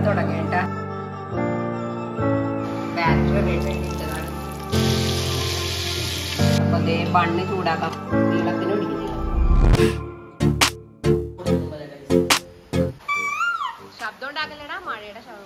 തുടങ്ങേണ്ട battery ഇട്ടതാണ് അപ്പൊ അതേ ബണ്ണ് ചൂടാക്കാം നീളത്തിന് പിടിക്കുന്നില്ല ശബ്ദം ഉണ്ടാക്കലടാ മഴയുടെ ശബ്ദം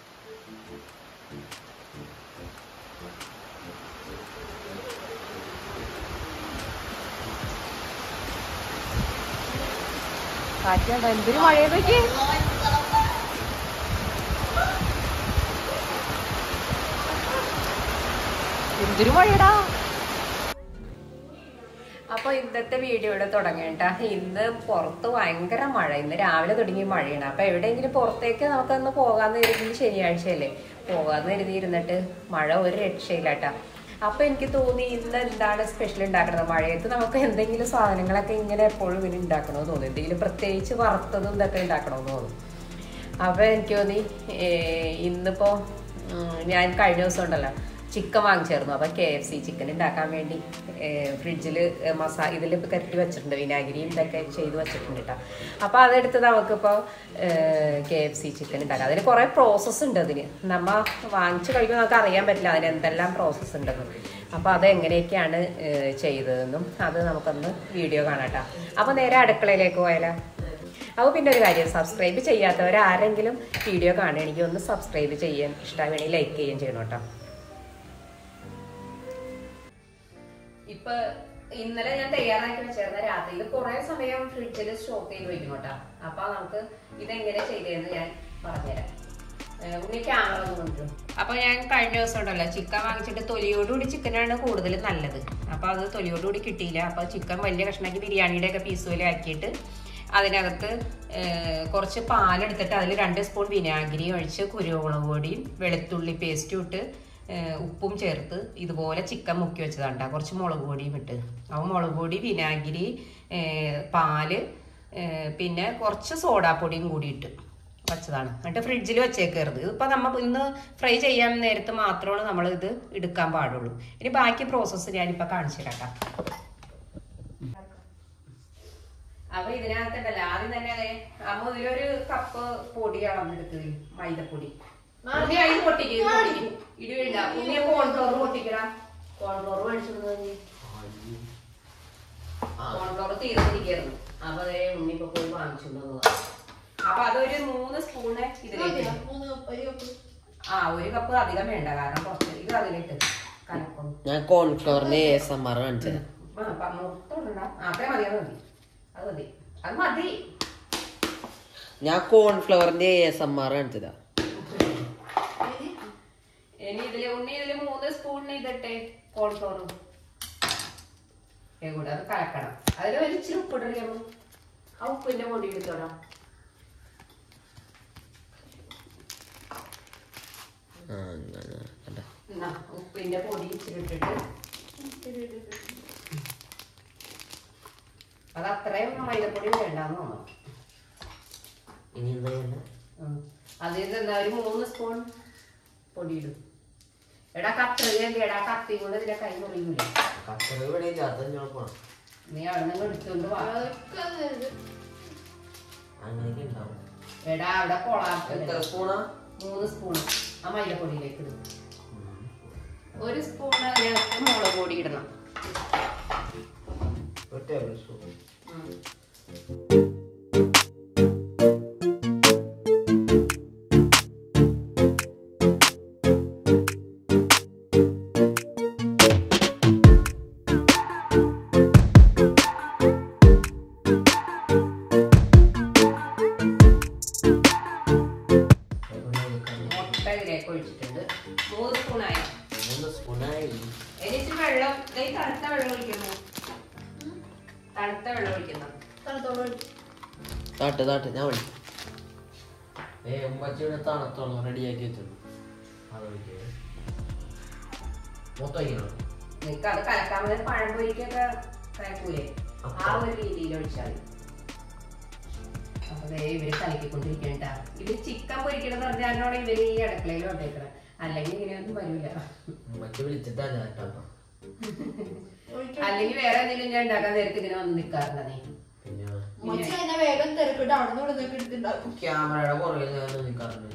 കാറ്റാണ്ട എന്തൊരു മഴയൊക്കെ എന്തൊരു മഴയടാ അപ്പൊ ഇന്നത്തെ വീഡിയോയുടെ തുടങ്ങേണ്ട ഇന്ന് പുറത്ത് ഭയങ്കര മഴ ഇന്ന് രാവിലെ തുടങ്ങിയ മഴയാണ് അപ്പൊ എവിടെയെങ്കിലും പുറത്തേക്ക് നമുക്കൊന്ന് പോകാന്ന് കരുതി ശനിയാഴ്ചയല്ലേ പോകാന്ന് കരുതി ഇരുന്നിട്ട് മഴ ഒരു രക്ഷയില്ലാട്ടാ അപ്പൊ എനിക്ക് തോന്നി ഇന്ന് എന്താണ് സ്പെഷ്യൽ ഉണ്ടാക്കുന്നത് മഴയത്ത് നമുക്ക് എന്തെങ്കിലും സാധനങ്ങളൊക്കെ ഇങ്ങനെ എപ്പോഴും ഇങ്ങനെ ഉണ്ടാക്കണമെന്ന് തോന്നി എന്തെങ്കിലും പ്രത്യേകിച്ച് വറുത്തതും ഇതൊക്കെ ഉണ്ടാക്കണമെന്ന് തോന്നും അപ്പൊ എനിക്ക് തോന്നി ഏർ ഇന്നിപ്പോ ഉം, ഞാൻ കഴിഞ്ഞ ദിവസം ഉണ്ടല്ലോ ചിക്കൻ വാങ്ങിച്ചായിരുന്നു അപ്പൊ കെ എഫ് സി ചിക്കൻ ഉണ്ടാക്കാൻ വേണ്ടി ഫ്രിഡ്ജിൽ മസാ ഇതിൽ കരട്ടി വെച്ചിട്ടുണ്ട് വിനാഗിരിയും ഇതൊക്കെ ചെയ്ത് വെച്ചിട്ടുണ്ട് കേട്ടോ അപ്പൊ അതെടുത്ത് നമുക്കിപ്പോൾ കെ എഫ് സി ചിക്കൻ ഉണ്ടാക്കാം അതിന് കുറെ പ്രോസസ്സ് ഉണ്ട് അതിന് നമ്മ വാങ്ങിച്ചു കഴിക്കുമ്പോൾ നമുക്ക് അറിയാൻ പറ്റില്ല അതിന് എന്തെല്ലാം പ്രോസസ്സ് ഉണ്ടെന്ന് അപ്പൊ അത് എങ്ങനെയൊക്കെയാണ് ഏർ ചെയ്തതെന്നും അത് നമുക്കൊന്ന് വീഡിയോ കാണാം കേട്ടോ അപ്പൊ നേരെ അടുക്കളയിലേക്ക് പോയാലോ അപ്പോൾ പിന്നെ ഒരു കാര്യം സബ്സ്ക്രൈബ് ചെയ്യാത്തവർ ആരെങ്കിലും വീഡിയോ കാണുകയാണെങ്കിൽ ഒന്ന് സബ്സ്ക്രൈബ് ചെയ്യാൻ ഇഷ്ടമാണെങ്കിൽ ലൈക്ക് ചെയ്യുകയും ചെയ്യണം കേട്ടോ ഇപ്പൊ ഇന്നലെ ഞാൻ തയ്യാറാക്കി വെച്ചിരുന്ന രാത്രിയിൽ കുറെ സമയം ഫ്രിഡ്ജിൽ സ്റ്റോക്ക് ചെയ്ത് വെക്കും കേട്ടോ അപ്പൊ നമുക്ക് ഇതെങ്ങനെ ചെയ്തതെന്ന് ഞാൻ പറഞ്ഞുതരാം ഏഹ് ഉണ്ണി ക്യാമറ ഒന്ന് കൊണ്ടുവരും അപ്പൊ ഞാൻ കഴിഞ്ഞ ദിവസം ഉണ്ടല്ലോ ചിക്കൻ വാങ്ങിച്ചിട്ട് തൊലിയോടുകൂടി ചിക്കനാണ് കൂടുതൽ നല്ലത് അപ്പൊ അത് തൊലിയോടുകൂടി കിട്ടിയില്ല അപ്പൊ ചിക്കൻ വലിയ കഷ്ണാക്കി ബിരിയാണിയുടെ ഒക്കെ പീസ് പോലെ ആക്കിയിട്ട് അതിനകത്ത് ഏഹ്, കുറച്ച് പാലെടുത്തിട്ട് അതിൽ രണ്ട് സ്പൂൺ വിനാഗിരി ഒഴിച്ച് കുരുമുളക് പൊടിയും വെളുത്തുള്ളി പേസ്റ്റും ഇട്ട് ഏഹ്, ഉപ്പും ചേർത്ത് ഇതുപോലെ ചിക്കൻ മുക്കി വെച്ചതാണ് ട്ടോ. കുറച്ച് മുളക് പൊടിയും ഇട്ട് അപ്പോൾ മുളക് പൊടി വിനാഗിരി ഏഹ്, പാല് ഏഹ്, പിന്നെ കുറച്ച് സോഡാപ്പൊടിയും കൂടി ഇട്ട് വെച്ചതാണ് എന്നിട്ട് ഫ്രിഡ്ജിൽ വെച്ചേക്കരുത് ഇതിപ്പോൾ നമ്മൾ ഇന്ന് ഫ്രൈ ചെയ്യാൻ നേരത്ത് മാത്രമാണ് നമ്മൾ ഇത് എടുക്കാൻ പാടുള്ളൂ ഇനി ബാക്കി പ്രോസസ്സ് ഞാനിപ്പോൾ കാണിച്ചു തരാം ട്ടോ. അപ്പൊ ഇതിനകത്തുണ്ടല്ലോ ആദ്യം തന്നെ അതെ അമ്മ ഇതിലൊരു കപ്പ് പൊടി അളന്നെടുത്ത് മൈദപ്പൊടി ഉണ്ണി അതിൽ പൊട്ടിക്ക് ഇത് പൊട്ടിക്ക് ഇടി വീണ്ട ഉണ്ണിയെ കോൺഫ്ലോർ പൊട്ടിക്കടാ കോൺഫ്ലോർ മേടിച്ചിരുന്നു കോൺഫ്ലോർ തീർന്നിരിക്കുന്നു അപ്പൊ അതേ ഉണ്ണി ഇപ്പൊ പോയി വാങ്ങിച്ചു അപ്പൊ അതൊരു മൂന്ന് സ്പൂണ് ഇതിലേക്ക് ആ ഒരു കപ്പ് അധികം വേണ്ട കാരണം കുറച്ച് ഇത് അതിലിട്ട് കലക്കും ഞാൻ കോൺഫ്ലവറിന്റെ എസ് എം ആർ കാണിച്ചത് മൊത്തം ആ അത്രേ മതി അത് മതി അത് മതി അത് മതി ഞാൻ കോൺഫ്ലവറിന്റെ എസ് എം ആർ കാണിച്ചതാ ഇനി ഇതില് ഉണ്ണി ഇതില് മൂന്ന് സ്പൂണിന് ഇതിട്ടെ കോൺഫ്ലോറും കൂടെ അത് കലക്കണം അതിൽ ഒരു ഇച്ചിരി ഉപ്പിടറിയാമോ ആ ഉപ്പിന്റെ പൊടി എടുത്തോടാം ആ, അങ്ങനെ. കണ്ടോ? എന്നാ ഉപ്പിന്റെ പൊടി ഇച്ചിരി ഇട്ടിട്ട് അത് അത്രയും മൈദപ്പൊടി വേണ്ടാന്ന് തോന്നുന്നു ഇനി എന്താ ചെയ്യണ്ടേ? ഉം. അതിൽ നിന്ന് എന്താ ഒരു മൂന്ന് സ്പൂൺ പൊടി ഇടും എടാ കത്രിക എടാ കത്തി കൊണ്ട് ഇതിന്റെ കൈ മുറിയൂല കച്ചറ ഇവിടെ ഇല്ല അത് ഞാൻ പോണം നീ അവിടെ നിന്ന് എടുത്തോണ്ട് വാ അങ്ങനെയൊക്കെ ഉണ്ടാവും എടാ അവിടെ കൊളാക്കി എത്ര സ്പൂണാ മൂന്ന് സ്പൂൺ ആ മൈദപ്പൊടിയിലേക്ക് ഇടും ഒരു സ്പൂൺ അതിനകത്ത് മുളക് പൊടി ഇടണം ഒരു ടേബിൾ സ്പൂൺ ഉം. മുട്ട ഇതിലേക്ക് ഒഴിച്ചിട്ടുണ്ട് മൂന്ന് സ്പൂണായി മൂന്ന് സ്പൂണായി എനിക്ക് വെള്ളം ദേ ഈ തണുത്ത വെള്ളം ഒഴിക്കുന്നു തണുത്ത വെള്ളം ഒഴിക്കുന്നു താട്ട് താട്ട് ഞാൻ വിളിക്കാം ഏ ഉമ്മച്ചിയുടെ തണുത്തോളം റെഡിയാക്കി വെച്ചിട്ടുണ്ട് അത് ഒഴിക്കേ മൊത്തം ഒഴിക്കണം നിനക്ക് അത് കലക്കാൻ മതി പഴം പൊരിക്കൊക്കെ കലക്കൂലേ ആ ഒരു രീതിയിൽ ഒഴിച്ചാൽ മതി അപ്പൊ ദേ ഇവര് കലക്കിക്കൊണ്ടിരിക്കണ്ടാ ഇത് ചിക്കൻ പൊരിക്കണമെന്ന് പറഞ്ഞാലാണ് ഇവര് ഈ അടുക്കളയിൽ കൊണ്ടേക്കണേ അല്ലെങ്കിൽ ഇങ്ങനെയൊന്നും വരൂല ഉമ്മച്ചി വിളിച്ചിട്ടാ ഞാൻ കേട്ടോ അല്ലെങ്കിൽ വേറെ എന്തെങ്കിലും ഞാൻ ഉണ്ടാക്കാൻ നേരത്തെ ഇങ്ങനെ വന്ന് നിൽക്കാറുണ്ട് നീ പിന്നെ മുച്ച തന്നെ വേഗം തിരക്ക് പോയിട്ട് അവിടെ നിന്ന് ഇവിടെ എടുത്തിട്ടുണ്ടാക്കും ക്യാമറയുടെ പുറകിൽ ഞാൻ നിൽക്കാറുണ്ട്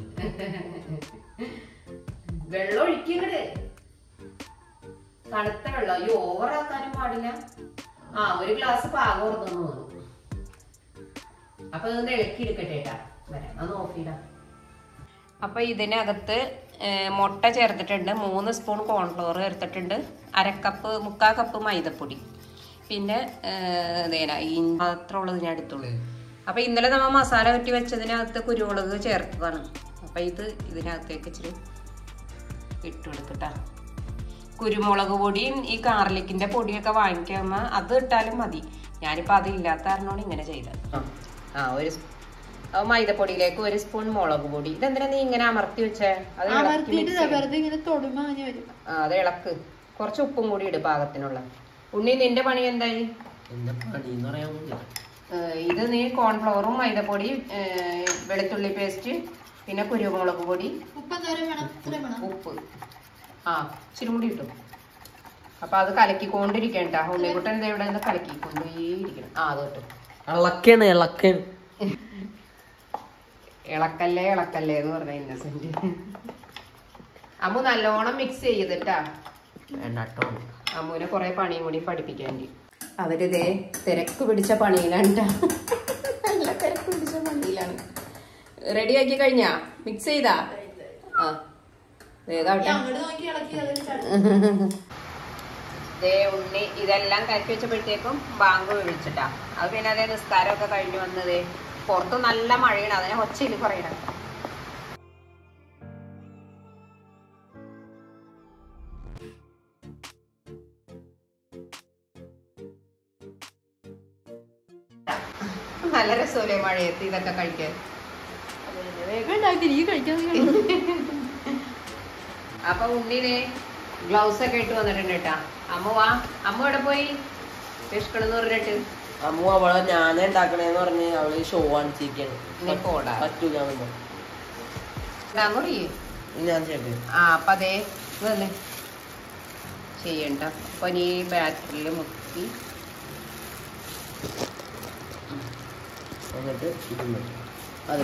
വെള്ളം ഒഴിക്കങ്ങട് തണുത്ത വെള്ളം ഈ ഓവറാക്കാനും പാടില്ല ആ ഒരു ഗ്ലാസ് പാകം ഓർന്നു തോന്നുന്നു അപ്പൊ ഇതൊന്ന് ഇളക്കി എടുക്കട്ടെ കേട്ടാ വരാം അത് ഓഫ് ചെയ്താ അപ്പൊ ഇതിനകത്ത് ഏർ, മുട്ട ചേർത്തിട്ടുണ്ട് മൂന്ന് സ്പൂൺ കോൺഫ്ലോർ ചേർത്തിട്ടുണ്ട് അരക്കപ്പ് മുക്കാ കപ്പ് മൈദപ്പൊടി പിന്നെ ഇതേന ഈ മാത്രമുള്ളത് ഞാൻ എടുത്തുള്ളൂ അപ്പൊ ഇന്നലെ നമ്മ മസാല പറ്റി വെച്ചതിനകത്ത് കുരുമുളക് ചേർത്തതാണ് അപ്പൊ ഇത് ഇതിനകത്തേക്ക് ഇച്ചിരി ഇട്ട് കൊടുക്കട്ടാ കുരുമുളക് പൊടിയും ഈ കാർലിക്കിന്റെ പൊടിയൊക്കെ വാങ്ങിക്കുമ്പോ അത് ഇട്ടാലും മതി ഞാനിപ്പോ അത് ഇല്ലാത്ത കാരണമാണ് ഇങ്ങനെ ചെയ്തത് ആ ഒരു സ്- ആ, മൈദപ്പൊടിയിലേക്ക് ഒരു സ്പൂൺ മുളക് പൊടി ഇതെന്തിനാ നീ ഇങ്ങനെ അമർത്തി വെച്ചേ അത് ഇളക്കി അമർത്തിയിട്ട് mix ദാ ചെയ്യ്. വെറുതെ ഇങ്ങനെ തൊടുമ്പോ അങ്ങനെ വരും ആ അത് ഇളക്ക് കുറച്ച് ഉപ്പും കൂടി ഇട് പാകത്തിനുള്ള ഉണ്ണി നിന്റെ പണി എന്തായി എന്റെ പണി എന്ന് പറയാൻ പറ്റില്ല ഏഹ് ഇത് നീ കോൺഫ്ലവറും മൈദപ്പൊടി ഏഹ് വെളുത്തുള്ളി പേസ്റ്റ് പിന്നെ കുരുമുളക് പൊടി ഉപ്പ് എന്തോരം വേണം ഇത്ര വേണം ഉപ്പ് ആ ഇച്ചിരി കൂടി ഇട്ടു അപ്പൊ അത് കലക്കിക്കൊണ്ടിരിക്കണ്ട ഉണ്ണിക്കുട്ടൻ ഇത് ഇവിടെ നിന്ന് കലക്കിക്കൊണ്ടേയിരിക്കണം ആ അത് കിട്ടും ഇളക്കാണ് ഇളക്കാണ് ഇളക്കല്ലേ ഇളക്കല്ലേ എന്ന് പറഞ്ഞ ഇന്നസെന്റ് അമ്മു നല്ലോണം മിക്സ് ചെയ്തിട്ടാ വേണ്ടാട്ടോ അമ്മുവിനെ കുറെ പണിയും കൂടി പഠിപ്പിക്കാൻ അവരിതേ തിരക്ക് പിടിച്ച പണിയിലാണ് ട്ടാ. നല്ല തിരക്ക് പിടിച്ച പണിയിലാണ് റെഡിയാക്കി കഴിഞ്ഞാ മിക്സ് ചെയ്താ ആ ഏതാവട്ടെ അങ്ങോട്ട് നോക്കി ഇളക്കി അതിന് ചട്ടി ദേ ഉണ്ണി ഇതെല്ലാം കലക്കി വെച്ചപ്പോഴത്തേക്കും ബാങ്ക് വിളിച്ചിട്ടാ അത് പിന്നെ അതേ നിസ്കാരമൊക്കെ കഴിഞ്ഞു വന്നതേ പുറത്ത് നല്ല മഴയാണ് അതിനെ ഒച്ചയിൽ പറയണം നല്ല രസമല്ലേ മഴയത്ത് ഇതൊക്കെ കഴിക്കാൻ വേഗം ഉണ്ടാക്കി നീ കഴിക്കാൻ അപ്പൊ ഉണ്ണിനെ ഗ്ലൗസ് ഒക്കെ ഇട്ട് വന്നിട്ടുണ്ട് കേട്ടാ അമ്മ വാ അമ്മ എവിടെ പോയി വിഷ്കണെന്ന് പറഞ്ഞിട്ട് അമ്മു അവളെ ഞാനേ ഉണ്ടാക്കണേന്ന് പറഞ്ഞ് അവള് ഷോ കാണിച്ചിരിക്കാണ് നീ പോടാ. പറ്റൂല എന്ന്. ഇതാന്ന് പറയേ ഇനി ഞാൻ ചെയ്യട്ടെ ആ അപ്പൊ അതേ ഇതല്ലേ ചെയ്യണ്ട അപ്പൊ നീ ബാറ്ററിയിൽ മുക്കി എന്നിട്ട് ഇരുന്ന് അതെ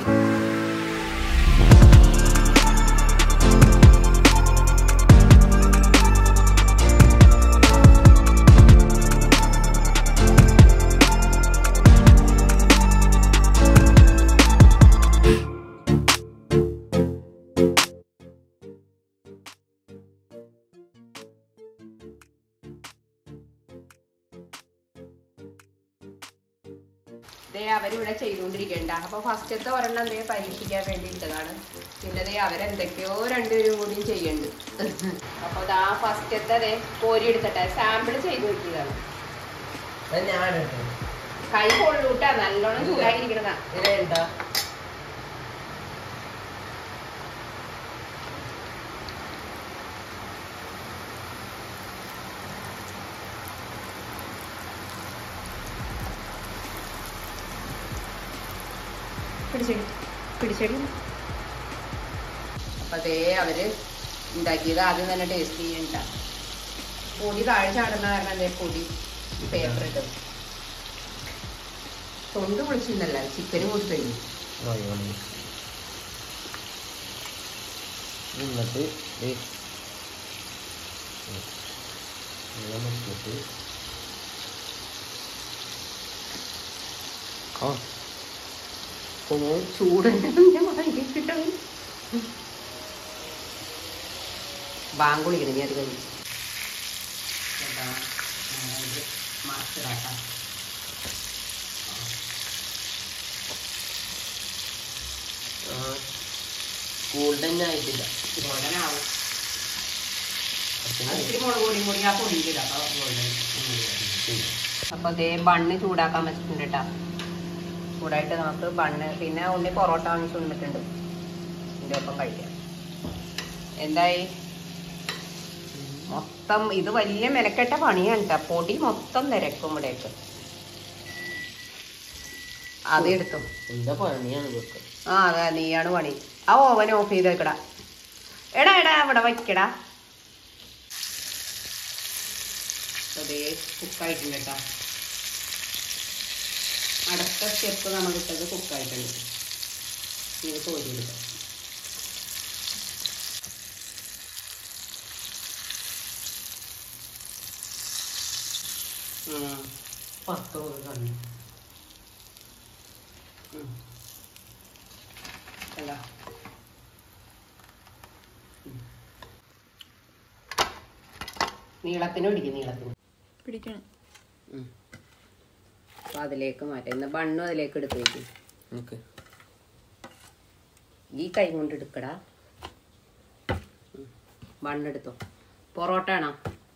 ദേ അവരിവിടെ ചെയ്തുകൊണ്ടിരിക്കണ്ട അപ്പൊ ഫസ്റ്റത്തെ ഒരെണ്ണം എന്തേ പരീക്ഷിക്കാൻ വേണ്ടി ഇട്ടതാണ് പിന്നെ ദേ അവരെന്തൊക്കെയോ രണ്ടുപേരും കൂടി ചെയ്യുന്നുണ്ട് അപ്പൊ ദാ ഫസ്റ്റത്തെ ദേ കോരി എടുത്തിട്ടെ സാമ്പിൾ ചെയ്ത് നോക്കിയതാണ് അത് ഞാൻ ഇടട്ടെ. കൈ കൊള്ളൂട്ടാ നല്ലോണം ചൂടായിരിക്കണതാ ഇത് എന്താ പിടിച്ചെടി പിടിച്ചെടി അപ്പൊ അതേ അവര് ഉണ്ടാക്കിയത് ആദ്യം തന്നെ ടേസ്റ്റ് ചെയ്യണ്ട പൊടി താഴെ ചാടുന്ന കാരണം അതേ പൊടി പേപ്പർ ഇടും തൊണ്ട് പൊളിച്ചിരുന്നല്ല ചിക്കന് കൂടി കഴിഞ്ഞു മയോണൈസ് എന്നിട്ട് ദേ ഉം. ഇങ്ങനെ മുക്കിയിട്ട് ആ ഒന്ന് ചൂട് ബാങ്കുളിക്കണം ഞാൻ അത് കഴിഞ്ഞു മാസ്റ്ററാട്ടാ ഗോൾഡൻ ആയിട്ടില്ല ഗോൾഡനാവും അപ്പൊ ഇത്തിരി മുളക് പൊടിയും കൂടി ആ പൊടിയിലില്ല അപ്പൊ ഗോൾഡൻ അപ്പൊ അതേ ബണ്ണ് ചൂടാക്കാൻ വെച്ചിട്ടുണ്ട് കേട്ടാ ചൂടായിട്ട് നമുക്ക് ബണ്ണ് പിന്നെ ഉണ്ണി പൊറോട്ട വാങ്ങിച്ചു കൊണ്ടിട്ടുണ്ട് ഇതിന്റെ ഒപ്പം കഴിക്കാം എന്തായി മൊത്തം ഇത് വലിയ മെനക്കെട്ട പണിയാണ് കേട്ടോ പൊടി മൊത്തം നിരക്കും ഇവിടേക്ക് അത് എടുത്തു എന്താ പണിയാണ് ഇതൊക്കെ ആ അതെ നീയാണ് പണി ആ ഓവൻ ഓഫ് ചെയ്ത് വെക്കടാ എടാ എടാ ഇവിടെ വയ്ക്കടാ അതേ കുക്കായിട്ടുണ്ട് കേട്ടോ അടച്ച് അടുത്ത സ്റ്റെപ്പ് നമ്മൾ ഇട്ടത് കുക്കായിട്ടുണ്ട് ഇത് കോരിയെടുക്കാം ഉം. പത്ത് കണ്ണു ഉം. കണ്ടോ? ഉം. നീളത്തിന് പിടിക്കും നീളത്തിന് പിടിക്കണം ഉം. അപ്പൊ അതിലേക്ക് മാറ്റാം ഇന്ന് ബണ്ണും അതിലേക്ക് എടുത്ത് വയ്ക്കും ഓക്കെ ഈ കൈ കൊണ്ട് എടുക്കടാ ഉം. ബണ്ണെടുത്തോ പൊറോട്ട ആണോ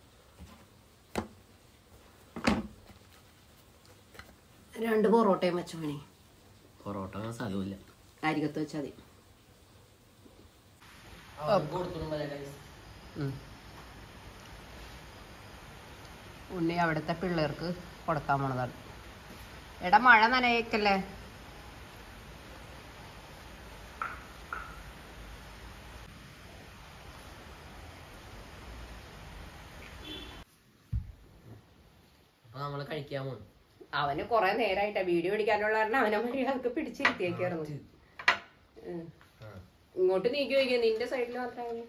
രണ്ട് പൊറോട്ടയും വെച്ചോ മണി പൊറോട്ട അങ്ങനെ സാധ്യമില്ല അരികത്ത് വെച്ചാൽ മതി ഉണ്ണി അവിടുത്തെ പിള്ളേർക്ക് കൊടുക്കാൻ പോണതാണ് എടാ മഴ നനയേക്കല്ലേ അപ്പൊ നമ്മള് കഴിക്കാൻ പോകും അവന് കുറെ നേരമായിട്ടാ വീഡിയോ പിടിക്കാനുള്ള കാരണം അവനെ മര്യാദക്ക് പിടിച്ചിരുത്തിയേക്കായിരുന്നു ഉം. ഇങ്ങോട്ട് നീക്കി വയ്ക്കുക നിന്റെ സൈഡിൽ മാത്രമേ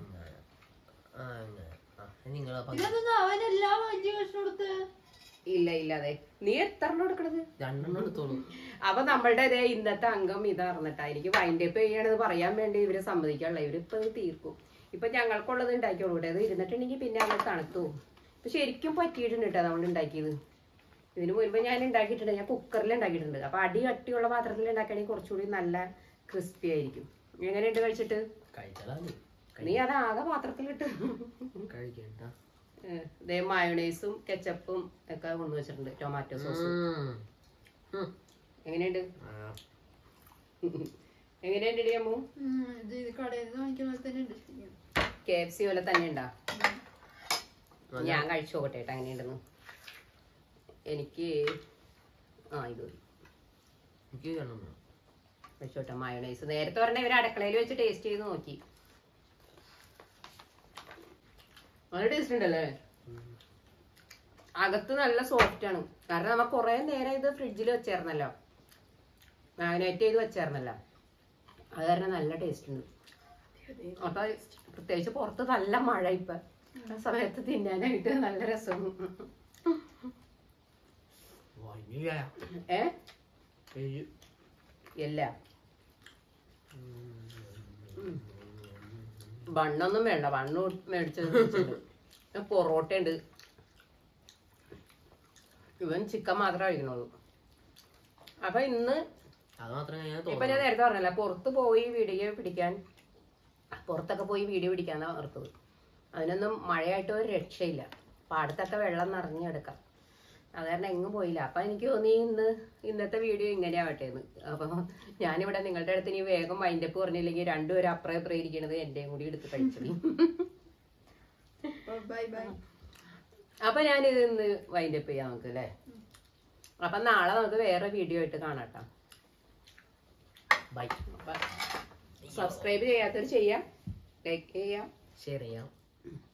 നിങ്ങളെ ഇതൊന്നും അവനെല്ലാം അഞ്ച് കഷ്ണം കൊടുത്ത് ഇല്ല ഇല്ല അതെ നീ എത്ര എണ്ണം എടുക്കണത് രണ്ടെണ്ണം എടുത്തോളൂ അപ്പൊ നമ്മളുടെ ഇതേ ഇന്നത്തെ അംഗം ഇതാർന്നിട്ടാ എനിക്ക് വൈൻഡ് അപ്പ് ചെയ്യണത് പറയാൻ വേണ്ടി ഇവര് സമ്മതിക്കാനുള്ള ഇവരിപ്പൊ ഇത് തീർക്കും ഇപ്പൊ ഞങ്ങൾക്കുള്ളത് ഉണ്ടാക്കിയോളൂ കേട്ടോ. ഇത് ഇരുന്നിട്ടുണ്ടെങ്കിൽ പിന്നെ അത് തണുത്തു പോകും. ഇപ്പൊ ശരിക്കും പറ്റിയിട്ടുണ്ട് കേട്ടോ നമ്മൾ ഉണ്ടാക്കിയത് ഇതിന് മുൻപ് ഞാൻ ഉണ്ടാക്കിയിട്ടുണ്ട് ഞാൻ കുക്കറിൽ ഉണ്ടാക്കിയിട്ടുണ്ട് അപ്പൊ അടി കട്ടിയുള്ള പാത്രത്തിൽ ഉണ്ടാക്കുകയാണെങ്കിൽ കുറച്ചുകൂടി നല്ല ക്രിസ്പി ആയിരിക്കും എങ്ങനെയുണ്ട് കഴിച്ചിട്ട് കഴിച്ചാലാ മതി. നീ അത് ആകെ പാത്രത്തിലിട്ട് കഴിക്കണ്ട ഏഹ് ഇതേ മയോണൈസും കെച്ചപ്പും ഒക്കെ കൊണ്ടുവച്ചിട്ടുണ്ട് ടൊമാറ്റോ സോസും ഉം. ഉം. എങ്ങനെയുണ്ട് ആ. എങ്ങനെയുണ്ട് അമ്മു ഉം, ഇത് ഇത് കടയിൽ നിന്ന് വാങ്ങിക്കുന്ന പോലെ തന്നെ ഉണ്ട് ശരിക്കും. കെ എഫ് സി പോലെ തന്നെ ഉണ്ടാ ഞാൻ കഴിച്ചു നോക്കട്ടെ കേട്ടോ എങ്ങനെയുണ്ടെന്ന് എനിക്ക് ആ ഇത് മതി. എനിക്ക് രണ്ടെണ്ണം വേണം. കഴിച്ചോട്ടെ മയോണൈസ് നേരത്തെ പറഞ്ഞ ഇവർ അടുക്കളയിൽ വെച്ച് ടേസ്റ്റ് ചെയ്ത് നോക്കി നല്ല ടേസ്റ്റ് ഉണ്ടല്ലേ ഉം. അകത്ത് നല്ല സോഫ്റ്റ് ആണ് കാരണം നമ്മ കുറെ നേരം ഇത് ഫ്രിഡ്ജിൽ വെച്ചേർന്നല്ലോ മാഗ്നേറ്റ് ചെയ്ത് വെച്ചേർന്നല്ലോ അത് കാരണം നല്ല ടേസ്റ്റ് ഉണ്ട് അപ്പൊ പ്രത്യേകിച്ച് പുറത്ത് നല്ല മഴ ഇപ്പൊ ആ സമയത്ത് തിന്നാനായിട്ട് നല്ല രസം വയ്യ. ഏ എരി. ഇല്ല ബണ്ണൊന്നും വേണ്ട ബണ്ണ് മേടിച്ചത് വെച്ചിട്ടുണ്ട്. പൊറോട്ട ഉണ്ട് ഇവൻ ചിക്കൻ മാത്രമേ കഴിക്കണുള്ളൂ അപ്പൊ ഇന്ന് അത് മാത്രമേ ഞാൻ ഇപ്പൊ ഞാൻ നേരത്തെ പറഞ്ഞല്ല പുറത്ത് പോയി വീഡിയോ പിടിക്കാൻ പുറത്തൊക്കെ പോയി വീഡിയോ പിടിക്കാന്നാ ഓർത്തത് അതിനൊന്നും മഴയായിട്ട് ഒരു രക്ഷയില്ല പാടത്തൊക്കെ വെള്ളം നിറഞ്ഞെടുക്കാം അത് കാരണം എങ്ങും പോയില്ല അപ്പൊ എനിക്ക് തോന്നി ഇന്ന് ഇന്നത്തെ വീഡിയോ ഇങ്ങനെയാവട്ടെ എന്ന് അപ്പൊ ഞാനിവിടെ നിങ്ങളുടെ അടുത്ത് ഇനി വേഗം വൈൻഡപ്പ് പറഞ്ഞില്ലെങ്കിൽ രണ്ടുപേരും അപ്പുറം ഇപ്പുറം ഇരിക്കണത് എന്റെയും കൂടി എടുത്ത് കഴിച്ചത് അപ്പൊ ബൈ ബൈ അപ്പൊ ഞാൻ ഇത് ഇന്ന് വൈൻഡപ്പ് ചെയ്യാം നമുക്ക് അല്ലേ അപ്പൊ നാളെ നമുക്ക് വേറെ വീഡിയോ ആയിട്ട് കാണാട്ടോ ബൈ സബ്സ്ക്രൈബ് ചെയ്യാത്തവർ ചെയ്യാം ലൈക്ക് ചെയ്യാം ഷെയർ ചെയ്യാം